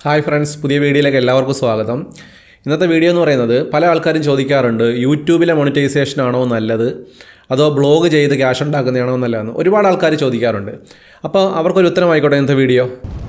Hi friends പുതിയ വീഡിയോയിലേക്ക് എല്ലാവർക്കും സ്വാഗതം ഇന്നത്തെ വീഡിയോ എന്ന് പറയുന്നത് പല ആൾക്കാരും ചോദിക്കാറുണ്ട് യൂട്യൂബിലെ മോണിറ്റൈസേഷൻ ആണോ നല്ലത് അതോ ബ്ലോഗ് ചെയ്ത് ക്യാഷ് ഉണ്ടാക്കുന്നതാണോ നല്ലതെന്ന് ഒരുപാട് ആൾക്കാർ ചോദിക്കാറുണ്ട് അപ്പോൾ അവർക്കൊരു ഉത്തരമായിക്കോട്ടെ ഇന്നത്തെ വീഡിയോ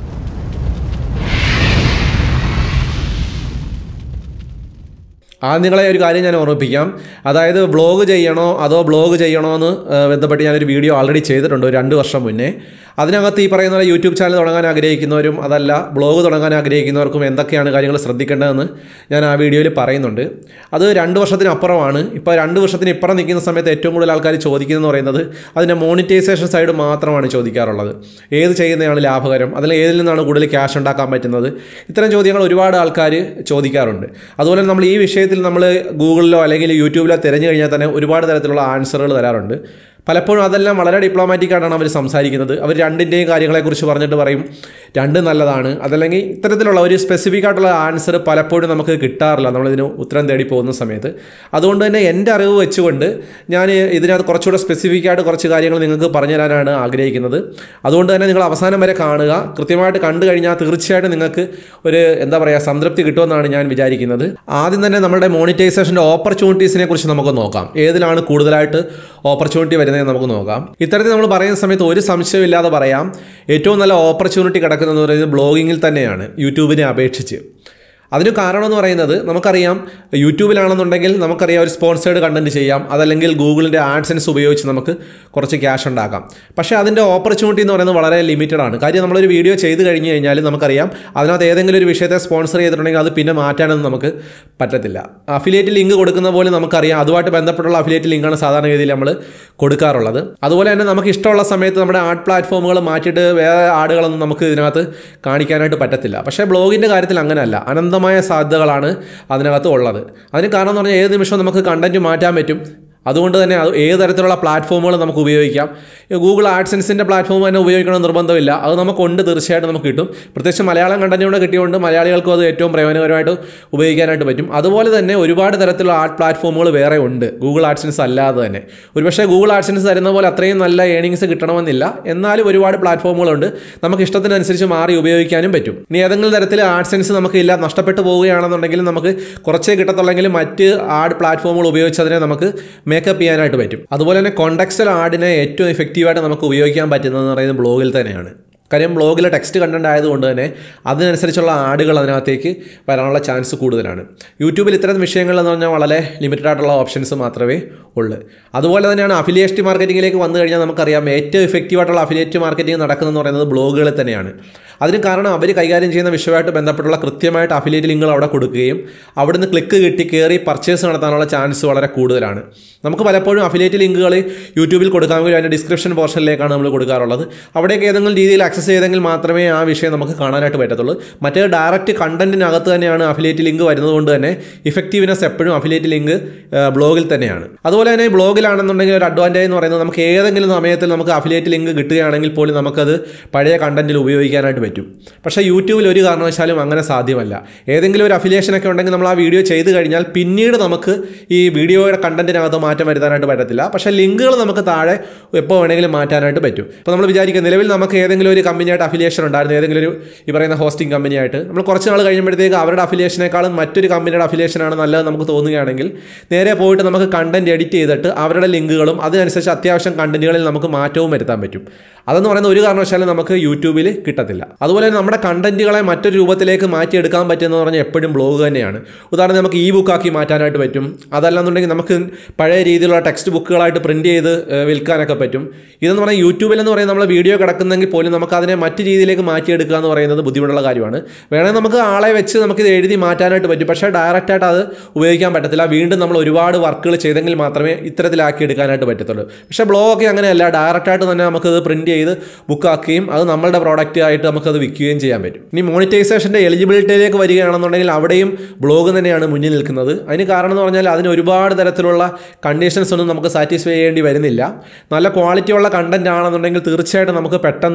ആദ്യം നിങ്ങളെ ഒരു കാര്യം ഞാൻ ഓർമ്മിപ്പിക്കാം അതായത് ബ്ലോഗ് ചെയ്യണോ അതോ ബ്ലോഗ് ചെയ്യണോ എന്ന് ഏഹ്, ബന്ധപ്പെട്ട് ഞാനൊരു വീഡിയോ ഓൾറെഡി ചെയ്തിട്ടുണ്ട് ഒരു രണ്ട് വർഷം മുന്നേ അതിനകത്ത് ഈ പറയുന്ന പോലെ യൂട്യൂബ് ചാനൽ തുടങ്ങാൻ ആഗ്രഹിക്കുന്നവരും അതല്ല ബ്ലോഗ് തുടങ്ങാൻ ആഗ്രഹിക്കുന്നവർക്കും എന്തൊക്കെയാണ് കാര്യങ്ങൾ ശ്രദ്ധിക്കേണ്ടതെന്ന് ഞാൻ ആ വീഡിയോയിൽ പറയുന്നുണ്ട് അത് രണ്ട് വർഷത്തിനപ്പുറമാണ് ഇപ്പോൾ രണ്ട് വർഷത്തിന് ഇപ്പുറം നിൽക്കുന്ന സമയത്ത് ഏറ്റവും കൂടുതൽ ആൾക്കാർ ചോദിക്കുന്നതെന്ന് പറയുന്നത് അതിൻ്റെ മോണിറ്റൈസേഷൻ സൈഡ് മാത്രമാണ് ചോദിക്കാറുള്ളത് ഏത് ചെയ്യുന്നതാണ് ലാഭകരം അതിൽ ഏതിൽ നിന്നാണ് കൂടുതൽ ക്യാഷ് ഉണ്ടാക്കാൻ പറ്റുന്നത് ഇത്തരം ചോദ്യങ്ങൾ ഒരുപാട് ആൾക്കാർ ചോദിക്കാറുണ്ട് അതുപോലെ നമ്മൾ ഈ വിഷയത്തിൽ നമ്മൾ ഗൂഗിളിലോ അല്ലെങ്കിൽ യൂട്യൂബിലോ തിരഞ്ഞു കഴിഞ്ഞാൽ തന്നെ ഒരുപാട് തരത്തിലുള്ള ആൻസറുകൾ തരാറുണ്ട് പലപ്പോഴും അതെല്ലാം വളരെ ഡിപ്ലോമാറ്റിക് ആയിട്ടാണ് അവർ സംസാരിക്കുന്നത് അവർ രണ്ടിൻ്റെയും കാര്യങ്ങളെക്കുറിച്ച് പറഞ്ഞിട്ട് പറയും രണ്ട് നല്ലതാണ് അതല്ലെങ്കിൽ ഇത്തരത്തിലുള്ള ഒരു സ്പെസിഫിക് ആയിട്ടുള്ള ആൻസർ പലപ്പോഴും നമുക്ക് കിട്ടാറില്ല നമ്മളിതിന് ഉത്തരം തേടി പോകുന്ന സമയത്ത് അതുകൊണ്ട് തന്നെ എൻ്റെ അറിവ് വെച്ചുകൊണ്ട് ഞാൻ ഇതിനകത്ത് കുറച്ചുകൂടെ സ്പെസിഫിക് ആയിട്ട് കുറച്ച് കാര്യങ്ങൾ നിങ്ങൾക്ക് പറഞ്ഞു തരാനാണ് ആഗ്രഹിക്കുന്നത് അതുകൊണ്ട് തന്നെ നിങ്ങൾ അവസാനം വരെ കാണുക കൃത്യമായിട്ട് കണ്ടു കഴിഞ്ഞാൽ തീർച്ചയായിട്ടും നിങ്ങൾക്ക് ഒരു എന്താ പറയുക സംതൃപ്തി കിട്ടുമെന്നാണ് ഞാൻ വിചാരിക്കുന്നത് ആദ്യം തന്നെ നമ്മുടെ മോണിറ്റൈസേഷൻ്റെ ഓപ്പർച്യൂണിറ്റീസിനെ കുറിച്ച് നമുക്ക് നോക്കാം ഏതിലാണ് കൂടുതലായിട്ട് ഓപ്പർച്യൂണിറ്റി വരുന്നത് നമുക്ക് നോക്കാം ഇത്തരത്തിൽ നമ്മൾ പറയുന്ന സമയത്ത് ഒരു സംശയമില്ലാതെ പറയാം ഏറ്റവും നല്ല ഓപ്പർച്യൂണിറ്റി കിടക്കുന്നതെന്ന് പറയുന്നത് ബ്ലോഗിങ്ങിൽ തന്നെയാണ് യൂട്യൂബിനെ അപേക്ഷിച്ച് അതിന് കാരണം എന്ന് പറയുന്നത് നമുക്കറിയാം യൂട്യൂബിലാണെന്നുണ്ടെങ്കിൽ നമുക്കറിയാം ഒരു സ്പോൺസേഡ് കണ്ടന്റ് ചെയ്യാം അതല്ലെങ്കിൽ ഗൂഗിളിൻ്റെ ആഡ്സൻസ് ഉപയോഗിച്ച് നമുക്ക് കുറച്ച് ക്യാഷ് ഉണ്ടാക്കാം പക്ഷേ അതിൻ്റെ ഓപ്പർച്യൂണിറ്റി എന്ന് പറയുന്നത് വളരെ ലിമിറ്റഡ് ആണ് കാര്യം നമ്മളൊരു വീഡിയോ ചെയ്ത് കഴിഞ്ഞ് കഴിഞ്ഞാൽ നമുക്കറിയാം അതിനകത്ത് ഏതെങ്കിലും ഒരു വിഷയത്തെ സ്പോൺസർ ചെയ്തിട്ടുണ്ടെങ്കിൽ അത് പിന്നെ മാറ്റാനൊന്നും നമുക്ക് പറ്റത്തില്ല അഫിലിയേറ്റ് ലിങ്ക് കൊടുക്കുന്ന പോലെ നമുക്കറിയാം അതുമായിട്ട് ബന്ധപ്പെട്ടുള്ള അഫിലിയേറ്റ് ലിങ്കാണ് സാധാരണ രീതിയിൽ നമ്മൾ കൊടുക്കാറുള്ളത് അതുപോലെ തന്നെ നമുക്ക് ഇഷ്ടമുള്ള സമയത്ത് നമ്മുടെ ആർട്ട് പ്ലാറ്റ്ഫോമുകൾ മാറ്റിയിട്ട് വേറെ ആടുകളൊന്നും നമുക്ക് ഇതിനകത്ത് കാണിക്കാനായിട്ട് പറ്റത്തില്ല പക്ഷേ ബ്ലോഗിൻ്റെ കാര്യത്തിൽ അങ്ങനെയല്ല അനന്തമായ സാധ്യതകളാണ് അതിനകത്ത് ഉള്ളത് അതിന് കാരണം എന്ന് പറഞ്ഞാൽ ഏത് നിമിഷവും നമുക്ക് കണ്ടന്റ് മാറ്റാൻ പറ്റും അതുകൊണ്ട് തന്നെ അത് ഏത് തരത്തിലുള്ള പ്ലാറ്റ്ഫോമുകൾ നമുക്ക് ഉപയോഗിക്കാം ഈ ഗൂഗിൾ ആഡ്സൻസിൻ്റെ പ്ലാറ്റ്ഫോം തന്നെ ഉപയോഗിക്കണം നിർബന്ധമില്ല അത് നമുക്കുണ്ട് തീർച്ചയായിട്ടും നമുക്ക് കിട്ടും പ്രത്യേകിച്ച് മലയാളം കണ്ടന്റ് കൂടെ കിട്ടിയതുകൊണ്ട് മലയാളികൾക്കും അത് ഏറ്റവും പ്രയോജനകരമായിട്ട് ഉപയോഗിക്കാനായിട്ട് പറ്റും അതുപോലെ തന്നെ ഒരുപാട് തരത്തിലുള്ള ആർട്ട് പ്ലാറ്റ്ഫോമുകൾ വേറെ ഉണ്ട് ഗൂഗിൾ ആഡ്സൻസ് അല്ലാതെ തന്നെ ഒരുപക്ഷേ ഗൂഗിൾ ആഡ്സൻസ് തരുന്ന പോലെ അത്രയും നല്ല ഏണിങ്സ് കിട്ടണമെന്നില്ല എന്നാലും ഒരുപാട് പ്ലാറ്റ്ഫോമുകളുണ്ട് നമുക്ക് ഇഷ്ടത്തിനനുസരിച്ച് മാറി ഉപയോഗിക്കാനും പറ്റും ഇനി ഏതെങ്കിലും തരത്തിൽ ആഡ്സൻസ് നമുക്ക് ഇല്ല നഷ്ടപ്പെട്ടു പോവുകയാണെന്നുണ്ടെങ്കിൽ നമുക്ക് കുറച്ചേ കിട്ടത്തുള്ളെങ്കിലും മറ്റ് ആഡ് പ്ലാറ്റ്ഫോമുകൾ ഉപയോഗിച്ച് അതിനെ നമുക്ക് മേക്കപ്പ് ചെയ്യാനായിട്ട് പറ്റും അതുപോലെ തന്നെ കോണ്ടക്സ്റ്റൽ ആഡിനെ ഏറ്റവും എഫക്റ്റീവായിട്ട് നമുക്ക് ഉപയോഗിക്കാൻ പറ്റുന്നതെന്ന് പറയുന്നത് ബ്ലോഗിൽ തന്നെയാണ് കാര്യം ബ്ലോഗിലെ ടെക്സ്റ്റ് കണ്ടന്റ് ആയതുകൊണ്ട് തന്നെ അതിനനുസരിച്ചുള്ള ആഡുകൾ അതിനകത്തേക്ക് വരാനുള്ള ചാൻസ് കൂടുതലാണ് യൂട്യൂബിൽ ഇത്തരം വിഷയങ്ങളെന്ന് പറഞ്ഞാൽ വളരെ ലിമിറ്റഡ് ആയിട്ടുള്ള ഓപ്ഷൻസ് മാത്രമേ ഉള്ളൂ അതുപോലെ തന്നെയാണ് അഫിലിയേറ്റ് മാർക്കറ്റിംഗിലേക്ക് വന്നു കഴിഞ്ഞാൽ നമുക്കറിയാം ഏറ്റവും എഫക്റ്റീവ് ആയിട്ടുള്ള അഫിലിയേറ്റ് മാർക്കറ്റിംഗ് നടക്കുന്നതെന്ന് പറയുന്നത് ബ്ലോഗുകളിൽ തന്നെയാണ് അതിന് കാരണം അവർ കൈകാര്യം ചെയ്യുന്ന വിഷയമായിട്ട് ബന്ധപ്പെട്ടുള്ള കൃത്യമായിട്ട് അഫിലിയേറ്റ് ലിങ്കുകൾ അവിടെ കൊടുക്കുകയും അവിടുന്ന് ക്ലിക്ക് കിട്ടി കയറി പർച്ചേസ് നടത്താനുള്ള ചാൻസ് വളരെ കൂടുതലാണ് നമുക്ക് പലപ്പോഴും അഫിലിയേറ്റ് ലിങ്കുകൾ യൂട്യൂബിൽ കൊടുക്കാമെങ്കിൽ അതിൻ്റെ ഡിസ്ക്രിപ്ഷൻ പോർഷനിലേക്കാണ് നമ്മൾ കൊടുക്കാറുള്ളത് അവിടേക്ക് ഏതെങ്കിലും രീതിയിൽ ആക്സസ് ചെയ്തെങ്കിൽ മാത്രമേ ആ വിഷയം നമുക്ക് കാണാനായിട്ട് പറ്റത്തുള്ളൂ മറ്റേ ഡയറക്റ്റ് കണ്ടന്റിനകത്ത് തന്നെയാണ് അഫിലിയേറ്റ് ലിങ്ക് വരുന്നത് കൊണ്ട് തന്നെ ഇഫക്റ്റീവ്നെസ് എപ്പോഴും അഫിലിയേറ്റ് ലിങ്ക് ബ്ലോഗിൽ തന്നെയാണ് അതുപോലെ തന്നെ ബ്ലോഗിലാണെന്നുണ്ടെങ്കിൽ ഒരു അഡ്വാൻറ്റേജ് എന്ന് പറയുന്നത് നമുക്ക് ഏതെങ്കിലും സമയത്തിൽ നമുക്ക് അഫിലിയേറ്റ് ലിങ്ക് കിട്ടുകയാണെങ്കിൽ പോലും നമുക്കത് പഴയ കണ്ടന്റിൽ ഉപയോഗിക്കാനായിട്ട് പറ്റും പക്ഷേ യൂട്യൂബിൽ ഒരു കാരണവശാലും അങ്ങനെ സാധ്യമല്ല ഏതെങ്കിലും ഒരു അഫിലിയേഷൻ ഒക്കെ ഉണ്ടെങ്കിൽ നമ്മൾ ആ വീഡിയോ ചെയ്ത് കഴിഞ്ഞാൽ പിന്നീട് നമുക്ക് ഈ വീഡിയോയുടെ കണ്ടന്റിനകത്ത് മാറ്റം വരുത്താനായിട്ട് പറ്റത്തില്ല പക്ഷേ ലിങ്കുകൾ നമുക്ക് താഴെ എപ്പോൾ വേണമെങ്കിലും മാറ്റാനായിട്ട് പറ്റും ഇപ്പോൾ നമ്മൾ വിചാരിക്കുക നിലവിൽ നമുക്ക് ഏതെങ്കിലും ഒരു കമ്പനിയായിട്ട് അഫിലിയേഷൻ ഉണ്ടായിരുന്നു ഏതെങ്കിലും ഒരു ഈ പറയുന്ന ഹോസ്റ്റിംഗ് കമ്പനിയായിട്ട് നമ്മൾ കുറച്ച് നാൾ കഴിയുമ്പോഴത്തേക്ക് അവരുടെ അഫിലിയേഷനേക്കാളും മറ്റൊരു കമ്പനിയുടെ അഫിലിയേഷനാണ് നല്ലത് നമുക്ക് തോന്നുകയാണെങ്കിൽ നേരെ പോയിട്ട് നമുക്ക് കണ്ടന്റ് എഡിറ്റ് ചെയ്തിട്ട് അവരുടെ ലിങ്കുകളും അതിനനുസരിച്ച് അത്യാവശ്യം കണ്ടന്റുകളിൽ നമുക്ക് മാറ്റവും വരുത്താൻ പറ്റും അതെന്ന് പറയുന്ന ഒരു കാരണവശാലും നമുക്ക് യൂട്യൂബിൽ കിട്ടത്തില്ല അതുപോലെ തന്നെ നമ്മുടെ കണ്ടന്റുകളെ മറ്റൊരു രൂപത്തിലേക്ക് മാറ്റിയെടുക്കാൻ പറ്റുമെന്ന് പറഞ്ഞാൽ എപ്പോഴും ബ്ലോഗ് തന്നെയാണ് ഉദാഹരണം നമുക്ക് ഈ ബുക്കാക്കി മാറ്റാനായിട്ട് പറ്റും അതല്ലാന്നുണ്ടെങ്കിൽ നമുക്ക് പഴയ രീതിയിലുള്ള ടെക്സ്റ്റ് ബുക്കുകളായിട്ട് പ്രിന്റ് ചെയ്ത് ഏഹ്, വിൽക്കാനൊക്കെ പറ്റും ഇതെന്ന് പറഞ്ഞാൽ യൂട്യൂബിൽ എന്ന് പറയുന്നത് നമ്മൾ വീഡിയോ കിടക്കുന്നെങ്കിൽ പോലും നമുക്ക് അതിനെ മറ്റ് രീതിയിലേക്ക് മാറ്റിയെടുക്കുക എന്ന് പറയുന്നത് ബുദ്ധിമുട്ടുള്ള കാര്യമാണ് വേണമെങ്കിൽ നമുക്ക് ആളെ വെച്ച് നമുക്കിത് എഴുതി മാറ്റാനായിട്ട് പറ്റും പക്ഷേ ഡയറക്റ്റായിട്ട് അത് ഉപയോഗിക്കാൻ പറ്റത്തില്ല വീണ്ടും നമ്മൾ ഒരുപാട് വർക്കുകൾ ചെയ്തെങ്കിൽ മാത്രമേ ഇത്തരത്തിലാക്കി എടുക്കാനായിട്ട് പറ്റത്തുള്ളൂ പക്ഷേ ബ്ലോഗൊക്കെ അങ്ങനെയല്ല ഡയറക്റ്റായിട്ട് തന്നെ നമുക്കത് പ്രിന്റ് ചെയ്ത് ബുക്കാക്കുകയും അത് നമ്മളുടെ പ്രോഡക്റ്റ് ആയിട്ട് നമുക്കത് വിൽക്കുകയും ചെയ്യാൻ പറ്റും ഇനി മോണിറ്റൈസേഷൻ്റെ എലിജിബിലിറ്റിയിലേക്ക് വരികയാണെന്നുണ്ടെങ്കിൽ അവിടെയും ബ്ലോഗ് തന്നെയാണ് മുന്നിൽ നിൽക്കുന്നത് അതിന് കാരണം എന്ന് പറഞ്ഞാൽ അതിന് ഒരുപാട് തരത്തിലുള്ള കണ്ടീഷൻസ് ഒന്നും നമുക്ക് സാറ്റിസ്ഫൈ ചെയ്യേണ്ടി വരുന്നില്ല നല്ല ക്വാളിറ്റി ഉള്ള കണ്ടന്റ് ആണെന്നുണ്ടെങ്കിൽ തീർച്ചയായിട്ടും നമുക്ക് പെട്ടെന്ന് ബ്ലോഗിന്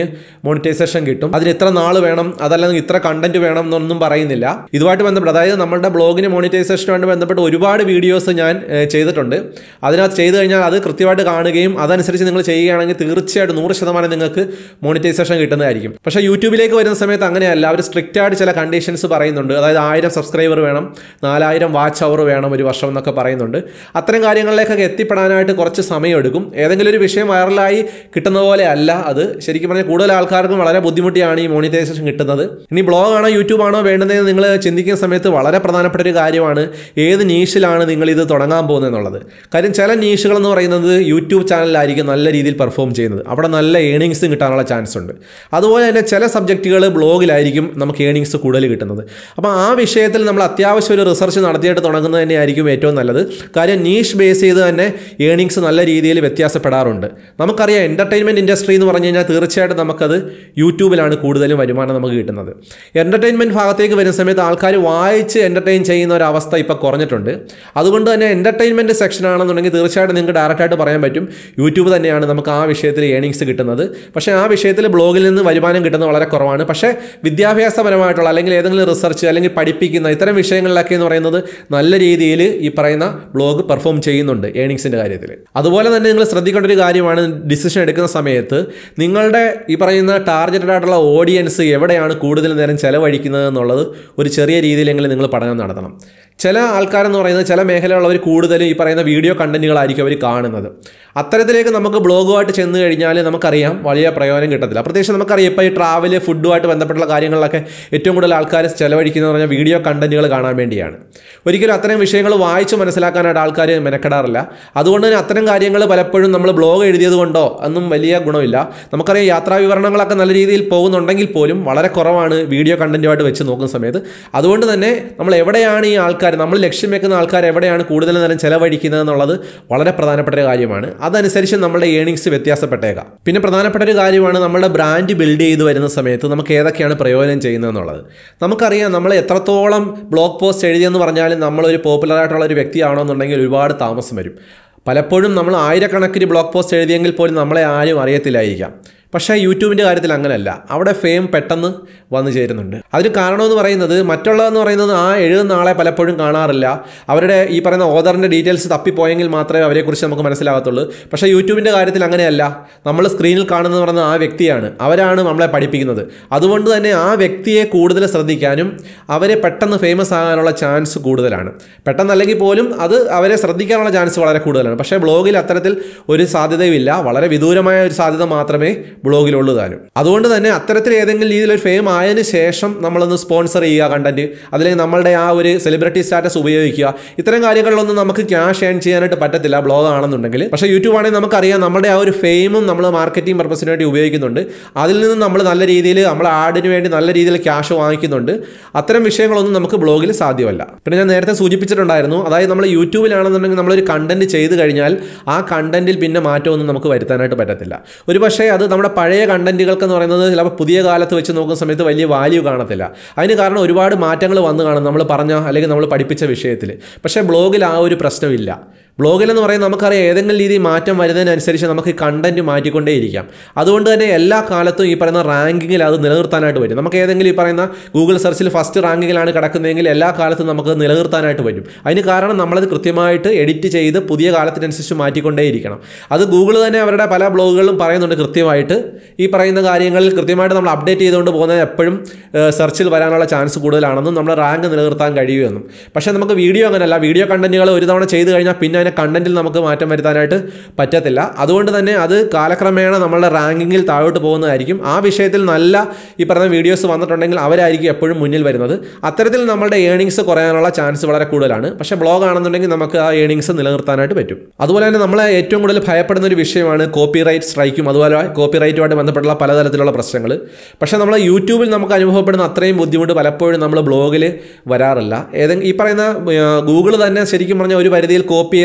ബ്ലോഗിന് മോണിറ്റൈസേഷൻ കിട്ടും അതിന് ഇത്ര നാൾ വേണം അതല്ലെങ്കിൽ ഇത്ര കണ്ടന്റ് വേണം എന്നൊന്നും പറയുന്നില്ല ഇതുമായിട്ട് ബന്ധപ്പെട്ട് അതായത് നമ്മുടെ ബ്ലോഗിന് മോണിറ്റൈസേഷനുമായിട്ട് ബന്ധപ്പെട്ട് ഒരുപാട് വീഡിയോസ് ഞാൻ ഏഹ്, ചെയ്തിട്ടുണ്ട് അതിനകത്ത് ചെയ്തു കഴിഞ്ഞാൽ അത് കൃത്യമായിട്ട് കാണുകയും അതനുസരിച്ച് നിങ്ങൾ ചെയ്യുകയാണെങ്കിൽ തീർച്ചയായിട്ടും നൂറ് ശതമാനം നിങ്ങൾക്ക് മോണിറ്റൈസേഷൻ കിട്ടുന്നതായിരിക്കും പക്ഷേ യൂട്യൂബിലേക്ക് വരുന്ന സമയത്ത് അങ്ങനെയല്ല അവർ സ്ട്രിക്റ്റ് ആയിട്ട് ചില കണ്ടീഷൻസ് പറയുന്നുണ്ട് അതായത് ആയിരം സബ്സ്ക്രൈബർ വേണം നാലായിരം വാച്ച് അവർ വേണം ഒരു വർഷം എന്നൊക്കെ പറയുന്നുണ്ട് അത്തരം കാര്യങ്ങളിലേക്കൊക്കെ എത്തിപ്പെടാനായിട്ട് കുറച്ച് സമയമെടുക്കും ഏതെങ്കിലും ഒരു വിഷയം വൈറലായി കിട്ടുന്ന പോലെ അല്ല അത് ശരിക്കും പറഞ്ഞാൽ കൂടുതൽ ആൾക്കാർക്കും വളരെ ബുദ്ധിമുട്ടിയാണ് ഈ മോണിറ്റൈസേഷൻ കിട്ടുന്നത് ഇനി ബ്ലോഗാണോ യൂട്യൂബാണോ വേണ്ടതെന്ന് നിങ്ങൾ ചിന്തിക്കുന്ന സമയത്ത് വളരെ പ്രധാനപ്പെട്ട ഒരു കാര്യമാണ് ഏത് നീഷിലാണ് നിങ്ങൾ ഇത് തുടങ്ങാൻ പോകുന്നത് എന്നുള്ളത് കാര്യം ചില നീഷുകൾ എന്ന് പറയുന്നത് യൂട്യൂബ് ചാനലിലായിരിക്കും നല്ല രീതിയിൽ പെർഫോം ചെയ്യുന്നത് അവിടെ നല്ല ഏണിങ്സും കിട്ടാനുള്ള ചാൻസ് ഉണ്ട് അതുപോലെ തന്നെ ചില സബ്ജക്റ്റുകൾ ബ്ലോഗിലായിരിക്കും നമുക്ക് ഏണിങ്സ് കൂടുതൽ കിട്ടുന്നത് അപ്പോൾ ആ വിഷയത്തിൽ നമ്മൾ അത്യാവശ്യം ഒരു റിസർച്ച് നടത്തിയിട്ട് തുടങ്ങുന്നത് തന്നെയായിരിക്കും ഏറ്റവും നല്ലത് കാര്യം നീഷ് ബേസ് ചെയ്ത് തന്നെ ഏണിങ്സ് നല്ല രീതിയിൽ വ്യത്യാസപ്പെടാറുണ്ട് നമുക്കറിയാം എൻ്റർടൈൻമെൻറ്റ് ഇൻഡസ്ട്രി എന്ന് പറഞ്ഞു കഴിഞ്ഞാൽ തീർച്ചയായിട്ടും നമുക്കത് യൂട്യൂബിലാണ് കൂടുതലും വരുമാനം നമുക്ക് കിട്ടുന്നത് എൻ്റർടൈൻമെൻറ്റ് ഭാഗത്തേക്ക് വരുന്ന സമയത്ത് ആൾക്കാർ വായിച്ച് എൻ്റർടൈൻ ചെയ്യുന്ന ഒരു അവസ്ഥ ഇപ്പോൾ കുറഞ്ഞിട്ടുണ്ട് അതുകൊണ്ട് തന്നെ എൻ്റർടൈൻമെൻറ്റ് സെക്ഷൻ ആണെന്നുണ്ടെങ്കിൽ തീർച്ചയായിട്ടും നിങ്ങൾക്ക് ഡയറക്റ്റായിട്ട് പറയാൻ പറ്റും യൂട്യൂബ് തന്നെയാണ് നമുക്ക് ആ വിഷയത്തിൽ ഏണിങ്സ് കിട്ടുന്നത് പക്ഷേ ആ വിഷയത്തിൽ ബ്ലോഗിൽ നിന്ന് വരുമാനം കിട്ടുന്നത് വളരെ കുറവാണ് പക്ഷേ വിദ്യാഭ്യാസപരമായിട്ടുള്ള അല്ലെങ്കിൽ ഏതെങ്കിലും റിസർച്ച് അല്ലെങ്കിൽ പഠിപ്പിക്കുന്ന ഇത്തരം വിഷയങ്ങളിലൊക്കെ എന്ന് പറയുന്നത് നല്ല രീതിയിൽ ഈ പറയുന്ന ബ്ലോഗ് പെർഫോം ചെയ്യുന്നുണ്ട് ഏണിങ്സിൻ്റെ കാര്യത്തിൽ അതുപോലെ തന്നെ നിങ്ങൾ ശ്രദ്ധിക്കേണ്ട ഒരു കാര്യമാണ് ഡിസിഷൻ എടുക്കുന്ന സമയത്ത് നിങ്ങളുടെ ഈ പറയുന്ന ടാർഗറ്റഡ് ആയിട്ടുള്ള ഓഡിയൻസ് എവിടെയാണ് കൂടുതൽ നേരം ചെലവഴിക്കുന്നത് എന്നുള്ളത് ഒരു ചെറിയ രീതിയിലെങ്കിലും നിങ്ങൾ പഠനം നടത്തണം ചില ആൾക്കാരെന്ന് പറയുന്നത് ചില മേഖലയുള്ളവർ കൂടുതലും ഈ പറയുന്ന വീഡിയോ കണ്ടന്റുകളായിരിക്കും അവർ കാണുന്നത് അത്തരത്തിലേക്ക് നമുക്ക് ബ്ലോഗുമായിട്ട് ചെന്ന് കഴിഞ്ഞാൽ നമുക്കറിയാം വലിയ പ്രയോജനം കിട്ടത്തില്ല പ്രത്യേകിച്ച് നമുക്കറിയാം ഇപ്പോൾ ഈ ട്രാവല് ഫുഡുമായിട്ട് ബന്ധപ്പെട്ടുള്ള കാര്യങ്ങളിലൊക്കെ ഏറ്റവും കൂടുതൽ ആൾക്കാർ ചെലവഴിക്കുന്നത് പറഞ്ഞാൽ വീഡിയോ കണ്ടന്റുകൾ കാണാൻ വേണ്ടിയാണ് ഒരിക്കലും അത്തരം വിഷയങ്ങൾ വായിച്ച് മനസ്സിലാക്കാനായിട്ട് ആൾക്കാർ മെനക്കെടാറില്ല അതുകൊണ്ട് തന്നെ അത്തരം കാര്യങ്ങൾ പലപ്പോഴും നമ്മൾ ബ്ലോഗ് എഴുതിയത് കൊണ്ടോ ഒന്നും വലിയ ഗുണമില്ല നമുക്കറിയാം യാത്രാ വിവരണങ്ങളൊക്കെ നല്ല രീതിയിൽ പോകുന്നുണ്ടെങ്കിൽ പോലും വളരെ കുറവാണ് വീഡിയോ കണ്ടന്റുമായിട്ട് വെച്ച് നോക്കുന്ന സമയത്ത് അതുകൊണ്ട് തന്നെ നമ്മൾ എവിടെയാണ് ഈ ആൾക്കാർ നമ്മൾ ലക്ഷ്യം വെക്കുന്ന ആൾക്കാർ എവിടെയാണ് കൂടുതൽ നേരം ചെലവഴിക്കുന്നത് എന്നുള്ളത് വളരെ പ്രധാനപ്പെട്ട ഒരു കാര്യമാണ് അതനുസരിച്ച് നമ്മുടെ ഏണിങ്സ് വ്യത്യാസപ്പെട്ടേക്കാം പിന്നെ പ്രധാനപ്പെട്ട ഒരു കാര്യമാണ് നമ്മുടെ ബ്രാൻഡ് ബിൽഡ് ചെയ്ത് വരുന്ന സമയത്ത് നമുക്ക് ഏതൊക്കെയാണ് പ്രയോജനം ചെയ്യുന്നത് എന്നുള്ളത് നമുക്കറിയാം നമ്മൾ എത്രത്തോളം ബ്ലോഗ് പോസ്റ്റ് എഴുതിയെന്ന് പറഞ്ഞാലും നമ്മളൊരു പോപ്പുലർ ആയിട്ടുള്ള ഒരു വ്യക്തിയാണെന്നുണ്ടെങ്കിൽ ഒരുപാട് താമസം വരും പലപ്പോഴും നമ്മൾ ആയിരക്കണക്കിന് ബ്ലോഗ് പോസ്റ്റ് എഴുതിയെങ്കിൽ പോലും നമ്മളെ ആരും അറിയത്തില്ലായിരിക്കാം പക്ഷേ യൂട്യൂബിൻ്റെ കാര്യത്തിൽ അങ്ങനെയല്ല അവിടെ ഫെയിം പെട്ടെന്ന് വന്നു ചേരുന്നുണ്ട് അതിന് കാരണമെന്ന് പറയുന്നത് മറ്റുള്ളതെന്ന് പറയുന്നത് ആ എഴുതുന്ന ആളെ പലപ്പോഴും കാണാറില്ല അവരുടെ ഈ പറയുന്ന ഓദറിൻ്റെ ഡീറ്റെയിൽസ് തപ്പിപ്പോയെങ്കിൽ മാത്രമേ അവരെക്കുറിച്ച് നമുക്ക് മനസ്സിലാകത്തുള്ളൂ പക്ഷേ യൂട്യൂബിൻ്റെ കാര്യത്തിൽ അങ്ങനെയല്ല നമ്മൾ സ്ക്രീനിൽ കാണുന്നത് പറയുന്നത് ആ വ്യക്തിയാണ് അവരാണ് നമ്മളെ പഠിപ്പിക്കുന്നത് അതുകൊണ്ട് തന്നെ ആ വ്യക്തിയെ കൂടുതൽ ശ്രദ്ധിക്കാനും അവരെ പെട്ടെന്ന് ഫേമസ് ആകാനുള്ള ചാൻസ് കൂടുതലാണ് പെട്ടെന്നല്ലെങ്കിൽ പോലും അത് അവരെ ശ്രദ്ധിക്കാനുള്ള ചാൻസ് വളരെ കൂടുതലാണ് പക്ഷേ ബ്ലോഗിൽ അത്തരത്തിൽ ഒരു സാധ്യതയുമില്ല വളരെ വിദൂരമായ ഒരു സാധ്യത മാത്രമേ ബ്ലോഗിലുള്ളൂ താനും അതുകൊണ്ട് തന്നെ അത്തരത്തിൽ ഏതെങ്കിലും രീതിയിൽ ഒരു ഫെയിം ആയതിനു ശേഷം നമ്മളൊന്ന് സ്പോൺസർ ചെയ്യുക കണ്ടന്റ് അല്ലെങ്കിൽ നമ്മളുടെ ആ ഒരു സെലിബ്രിറ്റി സ്റ്റാറ്റസ് ഉപയോഗിക്കുക ഇത്തരം കാര്യങ്ങളിലൊന്നും നമുക്ക് ക്യാഷ് ഏൺ ചെയ്യാനായിട്ട് പറ്റത്തില്ല ബ്ലോഗ് ആണെന്നുണ്ടെങ്കിൽ പക്ഷേ യൂട്യൂബ് ആണെങ്കിൽ നമുക്കറിയാം നമ്മുടെ ആ ഒരു ഫെയിമും നമ്മൾ മാർക്കറ്റിംഗ് പർപ്പസിന് വേണ്ടി ഉപയോഗിക്കുന്നുണ്ട് അതിൽ നിന്ന് നമ്മൾ നല്ല രീതിയിൽ നമ്മൾ ആഡിന് വേണ്ടി നല്ല രീതിയിൽ ക്യാഷ് വാങ്ങിക്കുന്നുണ്ട് അത്തരം വിഷയങ്ങളൊന്നും നമുക്ക് ബ്ലോഗിൽ സാധ്യമല്ല പിന്നെ ഞാൻ നേരത്തെ സൂചിപ്പിച്ചിട്ടുണ്ടായിരുന്നു അതായത് നമ്മൾ യൂട്യൂബിലാണെന്നുണ്ടെങ്കിൽ നമ്മളൊരു കണ്ടന്റ് ചെയ്ത് കഴിഞ്ഞാൽ ആ കണ്ടന്റിൽ പിന്നെ മാറ്റമൊന്നും നമുക്ക് വരുത്താനായിട്ട് പറ്റത്തില്ല ഒരു പക്ഷേ അത് നമ്മുടെ പഴയ കണ്ടന്റുകൾക്ക് എന്ന് പറയുന്നത് ചിലപ്പോൾ പുതിയ കാലത്ത് വെച്ച് നോക്കുന്ന സമയത്ത് വലിയ വാല്യൂ കാണത്തില്ല അതിന് കാരണം ഒരുപാട് മാറ്റങ്ങൾ വന്നു കാണും നമ്മൾ പറഞ്ഞ അല്ലെങ്കിൽ നമ്മൾ പഠിപ്പിച്ച വിഷയത്തിൽ പക്ഷേ ബ്ലോഗിൽ ആ ഒരു പ്രശ്നമില്ല ബ്ലോഗിൽ എന്ന് പറയുന്നത് നമുക്കറിയാം ഏതെങ്കിലും രീതിയിൽ മാറ്റം വരുന്നതിനനുസരിച്ച് നമുക്ക് കണ്ടന്റ് മാറ്റിക്കൊണ്ടേയിരിക്കാം അതുകൊണ്ട് തന്നെ എല്ലാ കാലത്തും ഈ പറയുന്ന റാങ്കിങ്ങിൽ അത് നിലനിർത്താനായിട്ട് വരും നമുക്ക് ഏതെങ്കിലും ഈ പറയുന്ന ഗൂഗിൾ സെർച്ചിൽ ഫസ്റ്റ് റാങ്കിങ്ങിലാണ് കിടക്കുന്നതെങ്കിൽ എല്ലാ കാലത്തും നമുക്ക് നിലനിർത്താനായിട്ട് വരും അതിന് കാരണം നമ്മളത് കൃത്യമായിട്ട് എഡിറ്റ് ചെയ്ത് പുതിയ കാലത്തിനനുസരിച്ച് മാറ്റിക്കൊണ്ടേയിരിക്കണം അത് ഗൂഗിൾ തന്നെ അവരുടെ പല ബ്ലോഗുകളിലും പറയുന്നുണ്ട് കൃത്യമായിട്ട് ഈ പറയുന്ന കാര്യങ്ങളിൽ കൃത്യമായിട്ട് നമ്മൾ അപ്ഡേറ്റ് ചെയ്തുകൊണ്ട് പോകുന്നത് എപ്പോഴും സെർച്ചിൽ വരാനുള്ള ചാൻസ് കൂടുതലാണെന്നും നമ്മുടെ റാങ്ക് നിലനിർത്താൻ കഴിയുമെന്നും പക്ഷേ നമുക്ക് വീഡിയോ അങ്ങനെയല്ല വീഡിയോ കണ്ടന്റുകൾ ഒരു തവണ ചെയ്ത് കഴിഞ്ഞാൽ പിന്നെ അതിൻ്റെ കണ്ടന്റിൽ നമുക്ക് മാറ്റം വരുത്താനായിട്ട് പറ്റത്തില്ല അതുകൊണ്ട് തന്നെ അത് കാലക്രമേണ നമ്മളുടെ റാങ്കിങ്ങിൽ താഴോട്ട് പോകുന്നതായിരിക്കും ആ വിഷയത്തിൽ നല്ല ഈ പറഞ്ഞ വീഡിയോസ് വന്നിട്ടുണ്ടെങ്കിൽ അവരായിരിക്കും എപ്പോഴും മുന്നിൽ വരുന്നത് അത്തരത്തിൽ നമ്മളുടെ ഏണിങ്സ് കുറയാനുള്ള ചാൻസ് വളരെ കൂടുതലാണ് പക്ഷേ ബ്ലോഗ് ആണെന്നുണ്ടെങ്കിൽ നമുക്ക് ആ ഏണിങ്സ് നിലനിർത്താനായിട്ട് പറ്റും അതുപോലെ തന്നെ നമ്മളെ ഏറ്റവും കൂടുതൽ ഭയപ്പെടുന്ന ഒരു വിഷയമാണ് കോപ്പി റൈറ്റ് സ്ട്രൈക്കും അതുപോലെ കോപ്പി റൈറ്റുമായിട്ട് ബന്ധപ്പെട്ടുള്ള പലതരത്തിലുള്ള പ്രശ്നങ്ങൾ പക്ഷേ നമ്മൾ യൂട്യൂബിൽ നമുക്ക് അനുഭവപ്പെടുന്ന അത്രയും ബുദ്ധിമുട്ട് പലപ്പോഴും നമ്മൾ ബ്ലോഗിൽ വരാറില്ല ഏതെങ്കിലും ഈ പറയുന്ന ഗൂഗിൾ തന്നെ ശരിക്കും പറഞ്ഞാൽ ഒരു പരിധിയിൽ കോപ്പി ചെയ്ത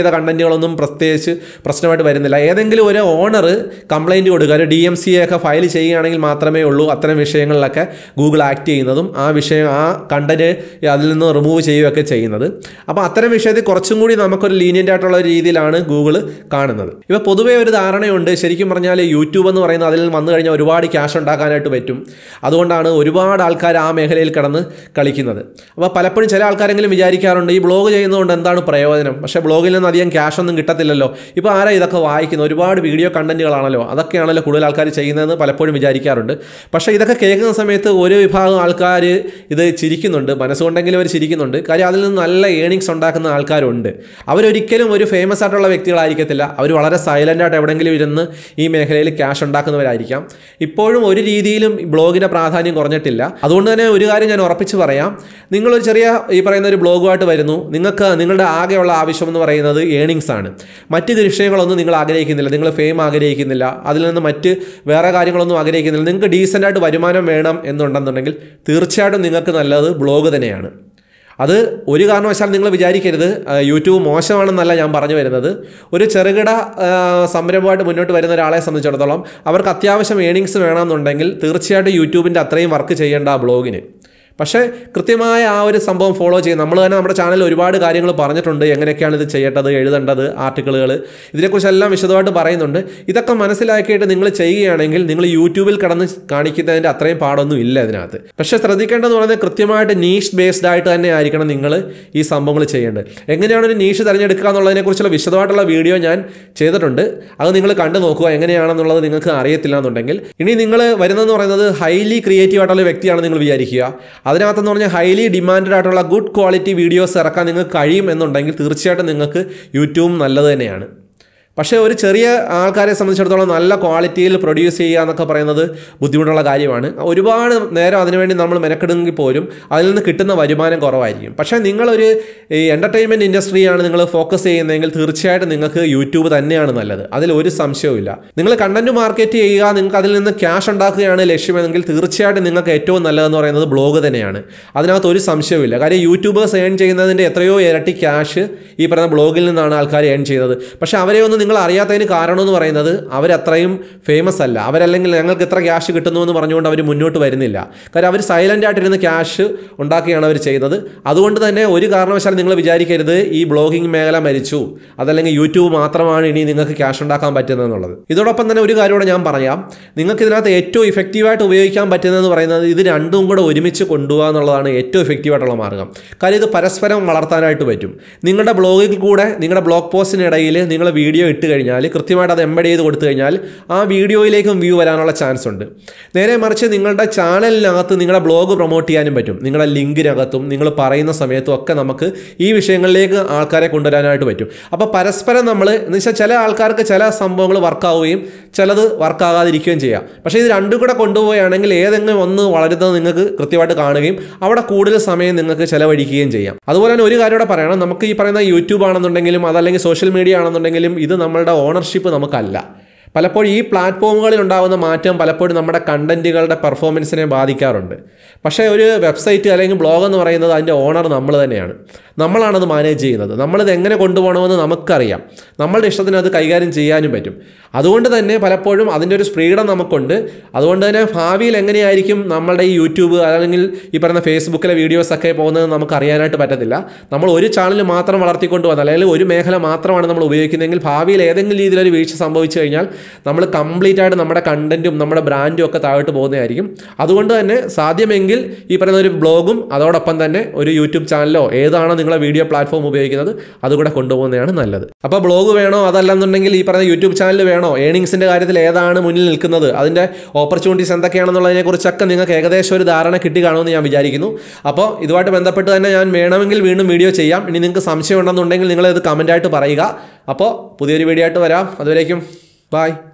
ചെയ്ത കണ്ടന്റുകളൊന്നും പ്രത്യേകിച്ച് പ്രശ്നമായിട്ട് വരുന്നില്ല ഏതെങ്കിലും ഒരു ഓണർ കംപ്ലൈൻറ്റ് കൊടുക്കുക ഒരു ഡി എം സി ഒക്കെ ഫയൽ ചെയ്യുകയാണെങ്കിൽ മാത്രമേ ഉള്ളൂ അത്തരം വിഷയങ്ങളിലൊക്കെ ഗൂഗിൾ ആക്ട് ചെയ്യുന്നതും ആ വിഷയം ആ കണ്ടന്റ് അതിൽ നിന്ന് റിമൂവ് ചെയ്യുകയൊക്കെ ചെയ്യുന്നത് അപ്പോൾ അത്തരം വിഷയത്തിൽ കുറച്ചും കൂടി നമുക്കൊരു ലീനിയൻ്റ് ആയിട്ടുള്ള ഒരു രീതിയിലാണ് ഗൂഗിൾ കാണുന്നത് ഇപ്പോൾ പൊതുവേ ഒരു ധാരണയുണ്ട് ശരിക്കും പറഞ്ഞാൽ യൂട്യൂബ് എന്ന് പറയുന്നത് അതിൽ വന്നു കഴിഞ്ഞാൽ ഒരുപാട് ക്യാഷ് ഉണ്ടാക്കാനായിട്ട് പറ്റും അതുകൊണ്ടാണ് ഒരുപാട് ആൾക്കാർ ആ മേഖലയിൽ കിടന്ന് കളിക്കുന്നത് അപ്പോൾ പലപ്പോഴും ചില ആൾക്കാരെങ്കിലും വിചാരിക്കാറുണ്ട് ഈ ബ്ലോഗ് ചെയ്യുന്നതുകൊണ്ട് എന്താണ് പ്രയോജനം പക്ഷേ ബ്ലോഗിൽ നിന്ന് അധികം ക്യാഷ് ഒന്നും കിട്ടത്തില്ലല്ലോ ഇപ്പോൾ ആരാ ഇതൊക്കെ വായിക്കുന്നത് ഒരുപാട് വീഡിയോ കണ്ടന്റുകളാണല്ലോ അതൊക്കെയാണല്ലോ കൂടുതൽ ആൾക്കാർ ചെയ്യുന്നതെന്ന് പലപ്പോഴും വിചാരിക്കാറുണ്ട് പക്ഷേ ഇതൊക്കെ കേൾക്കുന്ന സമയത്ത് ഒരു വിഭാഗം ആൾക്കാർ ഇത് ചിരിക്കുന്നുണ്ട് മനസ്സുകൊണ്ടെങ്കിലും അവർ ചിരിക്കുന്നുണ്ട് കാര്യം അതിൽ നിന്ന് നല്ല ഏണിങ്സ് ഉണ്ടാക്കുന്ന ആൾക്കാരുണ്ട് അവരൊരിക്കലും ഒരു ഫേമസ് ആയിട്ടുള്ള വ്യക്തികളായിരിക്കത്തില്ല അവർ വളരെ സൈലൻ്റ് ആയിട്ട് എവിടെയെങ്കിലും ഇരുന്ന് ഈ മേഖലയിൽ ക്യാഷ് ഉണ്ടാക്കുന്നവരായിരിക്കാം ഇപ്പോഴും ഒരു രീതിയിലും ബ്ലോഗിൻ്റെ പ്രാധാന്യം കുറഞ്ഞിട്ടില്ല അതുകൊണ്ട് തന്നെ ഒരു കാര്യം ഞാൻ ഉറപ്പിച്ച് പറയാം നിങ്ങളൊരു ചെറിയ ഈ പറയുന്ന ഒരു ബ്ലോഗുമായിട്ട് വരുന്നു നിങ്ങൾക്ക് നിങ്ങളുടെ ആകെയുള്ള ആവശ്യം എന്ന് പറയുന്നത് ഏണിങ്സ് ആണ് മറ്റ് വിഷയങ്ങളൊന്നും നിങ്ങൾ ആഗ്രഹിക്കുന്നില്ല നിങ്ങൾ ഫെയിം ആഗ്രഹിക്കുന്നില്ല അതിൽ നിന്ന് മറ്റ് വേറെ കാര്യങ്ങളൊന്നും ആഗ്രഹിക്കുന്നില്ല നിങ്ങൾക്ക് ഡീസൻ്റ് ആയിട്ട് വരുമാനം വേണം എന്നുണ്ടെന്നുണ്ടെങ്കിൽ തീർച്ചയായിട്ടും നിങ്ങൾക്ക് നല്ലത് ബ്ലോഗ് തന്നെയാണ് അത് ഒരു കാരണവശാൽ നിങ്ങൾ വിചാരിക്കരുത് ആ, യൂട്യൂബ് മോശമാണെന്നല്ല ഞാൻ പറഞ്ഞു വരുന്നത് ഒരു ചെറുകിട ആ, സംരംഭമായിട്ട് മുന്നോട്ട് വരുന്ന ഒരാളെ സംബന്ധിച്ചിടത്തോളം അവർക്ക് അത്യാവശ്യം ഏണിങ്സ് വേണമെന്നുണ്ടെങ്കിൽ തീർച്ചയായിട്ടും യൂട്യൂബിൻ്റെ അത്രയും വർക്ക് ചെയ്യേണ്ട ആ ബ്ലോഗിന് പക്ഷേ കൃത്യമായ ആ ഒരു സംഭവം ഫോളോ ചെയ്യും നമ്മൾ തന്നെ നമ്മുടെ ചാനലിൽ ഒരുപാട് കാര്യങ്ങൾ പറഞ്ഞിട്ടുണ്ട് എങ്ങനെയൊക്കെയാണ് ഇത് ചെയ്യേണ്ടത് എഴുതേണ്ടത് ആർട്ടിക്കിളുകൾ ഇതിനെക്കുറിച്ചെല്ലാം വിശദമായിട്ട് പറയുന്നുണ്ട് ഇതൊക്കെ മനസ്സിലാക്കിയിട്ട് നിങ്ങൾ ചെയ്യുകയാണെങ്കിൽ നിങ്ങൾ യൂട്യൂബിൽ കിടന്ന് കാണിക്കുന്നതിൻ്റെ അത്രയും പാടൊന്നും ഇല്ല ഇതിനകത്ത് പക്ഷേ ശ്രദ്ധിക്കേണ്ടതെന്ന് പറയുന്നത് കൃത്യമായിട്ട് നീഷ് ബേസ്ഡ് ആയിട്ട് തന്നെ ആയിരിക്കണം നിങ്ങൾ ഈ സംഭവങ്ങൾ ചെയ്യേണ്ടത് എങ്ങനെയാണ് ഒരു നീഷ് തിരഞ്ഞെടുക്കുക എന്നുള്ളതിനെക്കുറിച്ചുള്ള വിശദമായിട്ടുള്ള വീഡിയോ ഞാൻ ചെയ്തിട്ടുണ്ട് അത് നിങ്ങൾ കണ്ടു നോക്കുക എങ്ങനെയാണെന്നുള്ളത് നിങ്ങൾക്ക് അറിയത്തില്ല എന്നുണ്ടെങ്കിൽ ഇനി നിങ്ങൾ വരുന്നതെന്ന് പറയുന്നത് ഹൈലി ക്രിയേറ്റീവ് ആയിട്ടുള്ള വ്യക്തിയാണ് നിങ്ങൾ വിചാരിക്കുക അതിനകത്തെന്ന് പറഞ്ഞാൽ ഹൈലി ഡിമാൻഡഡ് ആയിട്ടുള്ള ഗുഡ് ക്വാളിറ്റി വീഡിയോസ് ഇറക്കാൻ നിങ്ങൾക്ക് കഴിയും എന്നുണ്ടെങ്കിൽ തീർച്ചയായിട്ടും നിങ്ങൾക്ക് യൂട്യൂബ് നല്ലത് തന്നെയാണ് പക്ഷേ ഒരു ചെറിയ ആൾക്കാരെ സംബന്ധിച്ചിടത്തോളം നല്ല ക്വാളിറ്റിയിൽ പ്രൊഡ്യൂസ് ചെയ്യുക എന്നൊക്കെ പറയുന്നത് ബുദ്ധിമുട്ടുള്ള കാര്യമാണ് ഒരുപാട് നേരം അതിനുവേണ്ടി നമ്മൾ മെനക്കെടുമെങ്കിൽ പോലും അതിൽ നിന്ന് കിട്ടുന്ന വരുമാനം കുറവായിരിക്കും പക്ഷേ നിങ്ങളൊരു ഈ എൻ്റർടൈൻമെൻറ്റ് ഇൻഡസ്ട്രിയാണ് നിങ്ങൾ ഫോക്കസ് ചെയ്യുന്നതെങ്കിൽ തീർച്ചയായിട്ടും നിങ്ങൾക്ക് യൂട്യൂബ് തന്നെയാണ് നല്ലത് അതിൽ ഒരു സംശയവുമില്ല നിങ്ങൾ കണ്ടന്റ് മാർക്കറ്റ് ചെയ്യുക നിങ്ങൾക്ക് അതിൽ നിന്ന് ക്യാഷ് ഉണ്ടാക്കുകയാണ് ലക്ഷ്യമെങ്കിൽ തീർച്ചയായിട്ടും നിങ്ങൾക്ക് ഏറ്റവും നല്ലതെന്ന് പറയുന്നത് ബ്ലോഗ് തന്നെയാണ് അതിനകത്ത് ഒരു സംശയവുമില്ല കാര്യം യൂട്യൂബേഴ്സ് ഏൺ ചെയ്യുന്നതിൻ്റെ എത്രയോ ഇരട്ടി ക്യാഷ് ഈ പറയുന്ന ബ്ലോഗിൽ നിന്നാണ് ആൾക്കാർ ഏൺ ചെയ്യുന്നത് പക്ഷേ അവരെ ഒന്നും നിങ്ങൾ അറിയാത്തതിന് കാരണം എന്ന് പറയുന്നത് അവരത്രയും ഫേമസ് അല്ല അവരല്ലെങ്കിൽ ഞങ്ങൾക്ക് എത്ര ക്യാഷ് കിട്ടുന്നു എന്ന് പറഞ്ഞുകൊണ്ട് അവർ മുന്നോട്ട് വരുന്നില്ല കാര്യം അവർ സൈലൻ്റ് ആയിട്ടിരുന്ന് ക്യാഷ് ഉണ്ടാക്കുകയാണ് അവർ ചെയ്യുന്നത് അതുകൊണ്ട് തന്നെ ഒരു കാരണവശാലും നിങ്ങൾ വിചാരിക്കരുത് ഈ ബ്ലോഗിംഗ് മേഖല മരിച്ചു അതല്ലെങ്കിൽ യൂട്യൂബ് മാത്രമാണ് ഇനി നിങ്ങൾക്ക് ക്യാഷ് ഉണ്ടാക്കാൻ പറ്റുന്നതെന്നുള്ളത് ഇതോടൊപ്പം തന്നെ ഒരു കാര്യം കൂടെ ഞാൻ പറയാം നിങ്ങൾക്ക് ഇതിനകത്ത് ഏറ്റവും ഇഫക്റ്റീവായിട്ട് ഉപയോഗിക്കാൻ പറ്റുന്നതെന്ന് പറയുന്നത് ഇത് രണ്ടും കൂടെ ഒരുമിച്ച് കൊണ്ടുപോകുക എന്നുള്ളതാണ് ഏറ്റവും ഇഫക്റ്റീവായിട്ടുള്ള മാർഗ്ഗം കാര്യം ഇത് പരസ്പരം വളർത്താനായിട്ട് പറ്റും നിങ്ങളുടെ ബ്ലോഗിൽ കൂടെ നിങ്ങളുടെ ബ്ലോഗ് പോസ്റ്റിനിടയിൽ നിങ്ങൾ വീഡിയോ ഇട്ട് കഴിഞ്ഞാൽ കൃത്യമായിട്ട് അത് എംബഡ് ചെയ്ത് കൊടുത്തു കഴിഞ്ഞാൽ ആ വീഡിയോയിലേക്കും വ്യൂ വരാനുള്ള ചാൻസ് ഉണ്ട് നേരെ മറിച്ച് നിങ്ങളുടെ ചാനലിനകത്ത് നിങ്ങളുടെ ബ്ലോഗ് പ്രൊമോട്ട് ചെയ്യാനും പറ്റും നിങ്ങളുടെ ലിങ്കിനകത്തും നിങ്ങൾ പറയുന്ന സമയത്തും ഒക്കെ നമുക്ക് ഈ വിഷയങ്ങളിലേക്ക് ആൾക്കാരെ കൊണ്ടുവരാനായിട്ട് പറ്റും അപ്പോൾ പരസ്പരം നമ്മൾ എന്ന് വെച്ചാൽ ചില ആൾക്കാർക്ക് ചില സംഭവങ്ങൾ വർക്കാവുകയും ചിലത് വർക്കാകാതിരിക്കുകയും ചെയ്യാം പക്ഷേ ഇത് രണ്ടും കൂടെ കൊണ്ടുപോവുകയാണെങ്കിൽ ഏതെങ്കിലും ഒന്ന് വളരുന്നത് നിങ്ങൾക്ക് കൃത്യമായിട്ട് കാണുകയും അവിടെ കൂടുതൽ സമയം നിങ്ങൾക്ക് ചിലവഴിക്കുകയും ചെയ്യാം അതുപോലെ തന്നെ ഒരു കാര്യം കൂടെ പറയണം നമുക്ക് ഈ പറയുന്ന യൂട്യൂബ് ആണെന്നുണ്ടെങ്കിലും അതല്ലെങ്കിൽ സോഷ്യൽ മീഡിയ ആണെന്നുണ്ടെങ്കിലും ഇത് നമ്മളുടെ ഓണർഷിപ്പ് നമുക്കല്ല പലപ്പോഴും ഈ പ്ലാറ്റ്ഫോമുകളിൽ ഉണ്ടാകുന്ന മാറ്റം പലപ്പോഴും നമ്മുടെ കണ്ടന്റുകളുടെ പെർഫോമൻസിനെ ബാധിക്കാറുണ്ട് പക്ഷേ ഒരു വെബ്സൈറ്റ് അല്ലെങ്കിൽ ബ്ലോഗ് എന്ന് പറയുന്നത് അതിൻ്റെ ഓണർ നമ്മൾ തന്നെയാണ് നമ്മളാണത് മാനേജ് ചെയ്യുന്നത് നമ്മളിത് എങ്ങനെ കൊണ്ടുപോകണമെന്ന് നമുക്കറിയാം നമ്മളുടെ ഇഷ്ടത്തിന് അത് കൈകാര്യം ചെയ്യാനും പറ്റും അതുകൊണ്ട് തന്നെ പലപ്പോഴും അതിൻ്റെ ഒരു ഫ്രീഡം നമുക്കുണ്ട് അതുകൊണ്ട് തന്നെ ഭാവിയിൽ എങ്ങനെയായിരിക്കും നമ്മളുടെ ഈ യൂട്യൂബ് അല്ലെങ്കിൽ ഈ പറയുന്ന ഫേസ്ബുക്കിലെ വീഡിയോസ് ഒക്കെ പോകുന്നത് നമുക്ക് അറിയാനായിട്ട് പറ്റത്തില്ല നമ്മൾ ഒരു ചാനൽ മാത്രം വളർത്തിക്കൊണ്ട് വന്നാൽ അല്ലെങ്കിൽ ഒരു മേഖല മാത്രമാണ് നമ്മൾ ഉപയോഗിക്കുന്നതെങ്കിൽ ഭാവിയിൽ ഏതെങ്കിലും രീതിയിലൊരു വീഴ്ച സംഭവിച്ചു കഴിഞ്ഞാൽ നമ്മൾ കംപ്ലീറ്റ് ആയിട്ട് നമ്മുടെ കണ്ടന്റും നമ്മുടെ ബ്രാൻഡും ഒക്കെ താഴോട്ട് പോകുന്നതായിരിക്കും അതുകൊണ്ട് തന്നെ സാധ്യമെങ്കിൽ ഈ പറയുന്ന ഒരു ബ്ലോഗും അതോടൊപ്പം തന്നെ ഒരു യൂട്യൂബ് ചാനലോ ഏതാണോ നിങ്ങളെ വീഡിയോ പ്ലാറ്റ്ഫോം ഉപയോഗിക്കുന്നത് അതുകൂടെ കൊണ്ടുപോകുന്നതാണ് നല്ലത് അപ്പോൾ ബ്ലോഗ് വേണോ അതല്ലെന്നുണ്ടെങ്കിൽ ഈ പറയുന്ന യൂട്യൂബ് ചാനൽ വേണോ ഏണിങ്സിൻ്റെ കാര്യത്തിൽ ഏതാണ് മുന്നിൽ നിൽക്കുന്നത് അതിൻ്റെ ഓപ്പർച്യൂണിറ്റീസ് എന്തൊക്കെയാണെന്നുള്ളതിനെ കുറിച്ചൊക്കെ നിങ്ങൾക്ക് ഏകദേശം ഒരു ധാരണ കിട്ടി കാണുമെന്ന് ഞാൻ വിചാരിക്കുന്നു അപ്പോൾ ഇതുമായിട്ട് ബന്ധപ്പെട്ട് തന്നെ ഞാൻ വേണമെങ്കിൽ വീണ്ടും വീഡിയോ ചെയ്യാം ഇനി നിങ്ങൾക്ക് സംശയം ഉണ്ടെന്നുണ്ടെങ്കിൽ നിങ്ങളിത് കമൻ്റായിട്ട് പറയുക അപ്പോൾ പുതിയൊരു വീഡിയോ ആയിട്ട് വരാം അതുവരേക്കും Bye.